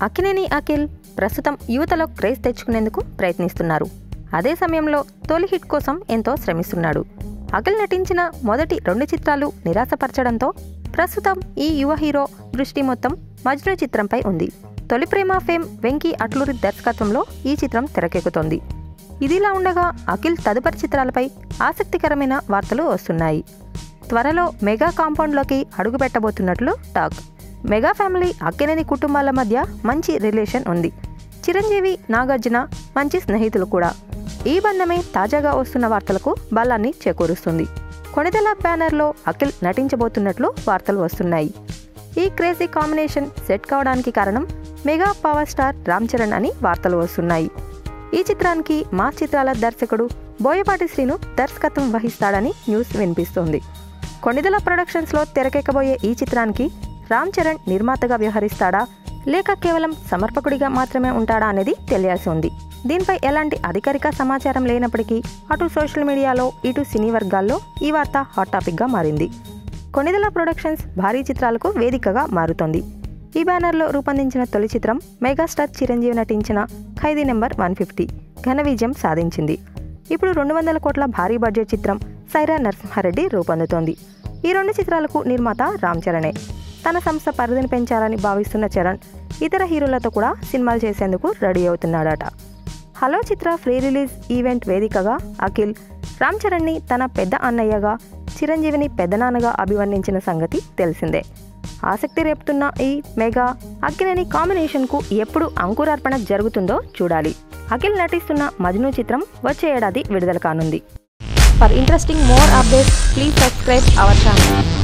అక్కినేని అఖిల్ ప్రస్తుతం యువతలో క్రేజ్ తెచ్చుకునేందుకు ప్రయత్నిస్తున్నారు అదే సమయంలో తొలి హిట్ కోసం ఎంతో శ్రమిస్తున్నాడు అఖిల్ నటించిన మొదటి రెండు చిత్రాలు నిరాశపరచడంతో ప్రస్తుతం ఈ యువ హీరో దృష్టి మొత్తం మజ్ను చిత్రంపై ఉంది తొలి ప్రేమ ఫేమ్ వెంకీ అట్లూరి దర్శకత్వంలో ఈ చిత్రం తెరకెక్కుతోంది ఇదిలా ఉండగా అఖిల్ తదుపరి చిత్రాలపై ఆసక్తికరమైన వార్తలు వస్తున్నాయి త్వరలో మెగా కాంపౌండ్లోకి అడుగు పెట్టబోతున్నట్లు టాక్ మెగా ఫ్యామిలీ అక్కినేని కుటుంబాల మధ్య మంచి రిలేషన్ ఉంది చిరంజీవి నాగార్జున మంచి స్నేహితులు కూడా ఈ బంధమే తాజాగా వస్తున్న వార్తలకు బలాన్ని చేకూరుస్తుంది కొణిదెల బ్యానర్లో అఖిల్ నటించబోతున్నట్లు వార్తలు వస్తున్నాయి ఈ క్రేజీ కాంబినేషన్ సెట్ కావడానికి కారణం mega power star Ram Charan అని వార్తలు వస్తున్నాయి ఈ చిత్రానికి మా చిత్రాల దర్శకుడు బోయపాటి శ్రీను దర్శకత్వం వహిస్తాడని న్యూస్ వినిపిస్తోంది కొణిదెల ప్రొడక్షన్స్లో తెరకెక్కబోయే ఈ చిత్రానికి రామ్ చరణ్ నిర్మాతగా వ్యవహరిస్తాడా లేక కేవలం సమర్పకుడిగా మాత్రమే ఉంటాడా అనేది తెలియాల్సి ఉంది దీనిపై ఎలాంటి అధికారిక సమాచారం లేనప్పటికీ అటు సోషల్ మీడియాలో ఇటు సినీ వర్గాల్లో ఈ వార్త హాట్ టాపిక్గా మారింది కొణిదెల ప్రొడక్షన్స్ భారీ చిత్రాలకు వేదికగా మారుతోంది ఈ బ్యానర్లో రూపొందించిన తొలి చిత్రం మెగాస్టార్ చిరంజీవి నటించిన ఖైదీ నెంబర్ వన్ ఫిఫ్టీ ఘన విజయం సాధించింది ఇప్పుడు రెండు వందల కోట్ల భారీ బడ్జెట్ చిత్రం సైరా నరసింహారెడ్డి రూపొందుతోంది ఈ రెండు చిత్రాలకు నిర్మాత రామ్ చరణే తన సంస్థ పరిధిని పెంచాలని భావిస్తున్న చరణ్ ఇతర హీరోలతో కూడా సినిమాలు చేసేందుకు రెడీ అవుతున్నాడట హలో చిత్ర ఫ్రీ రిలీజ్ ఈవెంట్ వేదికగా అఖిల్ రామ్ చరణ్ని తన పెద్ద అన్నయ్యగా చిరంజీవిని పెద్దనాన్నగా అభివర్ణించిన సంగతి తెలిసిందే ఆసక్తి రేపుతున్న ఈ మెగా అఖిలని కాంబినేషన్కు ఎప్పుడు అంకురార్పణ జరుగుతుందో చూడాలి అఖిల్ నటిస్తున్న మజ్ను చిత్రం వచ్చే ఏడాది విడుదల కానుంది for interesting more updates please subscribe our channel